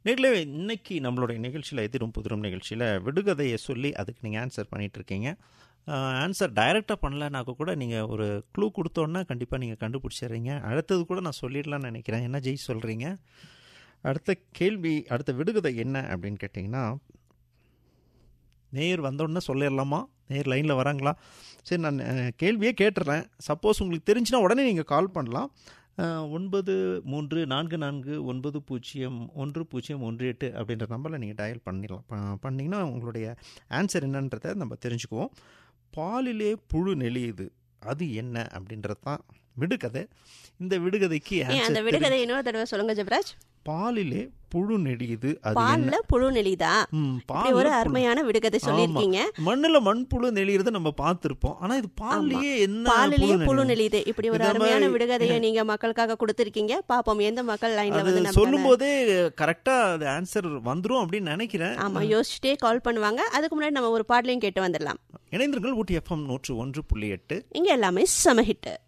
நேர்களே இன்னைக்கு நம்மளுடைய நிகழ்ச்சியில் எதிரும் புதிரும் நிகழ்ச்சியில் விடுகதையை சொல்லி அதுக்கு நீங்கள் ஆன்சர் பண்ணிட்டு இருக்கீங்க ஆன்சர் டைரெக்டாக பண்ணலனாக்க கூட நீங்கள் ஒரு க்ளூ கொடுத்தோன்னா கண்டிப்பாக நீங்கள் கண்டுபிடிச்சிடுறீங்க அடுத்தது கூட நான் சொல்லிடலாம்னு நினைக்கிறேன் என்ன ஜெய் சொல்கிறீங்க அடுத்த கேள்வி அடுத்த விடுகதை என்ன அப்படின்னு கேட்டிங்கன்னா நேர் வந்தோடனே சொல்லிடலாமா நேர் லைனில் வராங்களா சரி நான் அஹ், கேள்வியே கேட்டுறேன் சப்போஸ் உங்களுக்கு தெரிஞ்சுன்னா உடனே நீங்கள் கால் பண்ணலாம் அஹ், ஒன்பது மூன்று நான்கு நான்கு ஒன்பது பூஜ்ஜியம் ஒன்று பூஜ்ஜியம் ஒன்று எட்டு அப்படின்ற நம்பரில் நீங்கள் டயல் பண்ணிடலாம் ப- பண்ணிங்கன்னா உங்களுடைய ஆன்சர் என்னன்றதை நம்ம தெரிஞ்சுக்குவோம் பாலிலே புழு நெளியுது அது என்ன அப்படின்றது தான் விடுகதை இந்த விடுகதைக்கு ஏன் அந்த ஆன்சர் விடுகதை இன்னொரு தடவை சொல்லுங்க ஜெபராஜ் பாலிலே புழு நெளியுது அது என்ன பால்ல புழு நெளிதா ம், இப்படி பால்ல ஒரு புழு. அருமையான விடுகதை சொல்லியிருக்கீங்க மண்ணுல மண்புழு நெளியறத நம்ம பார்த்திருப்போம் ஆனா இது பால்லயே என்ன பாலிலேயே புழு புழு நெளியுது இப்படி ஒரு இந்த அருமையான மாதிரி- விடுகதையை நீங்க மக்களுக்காக கொடுத்திருக்கீங்க பாப்போம் எந்த மக்கள் லைன்ல அது வந்து நம்ம சொல்லும் போதே கரெக்டா அது ஆன்சர் வந்துரும் அப்படின்னு நினைக்கிறேன் ஆமா யோசிச்சுட்டே கால் பண்ணுவாங்க அதுக்கு முன்னாடி நம்ம ஒரு பாடலையும் கேட்டு வந்துடலாம் இணைந்திருங்கள் ஊட்டி எஃப்எம் நூற்று ஒன்று புள்ளி எட்டு இங்க எல்லாமே செம ஹிட்டு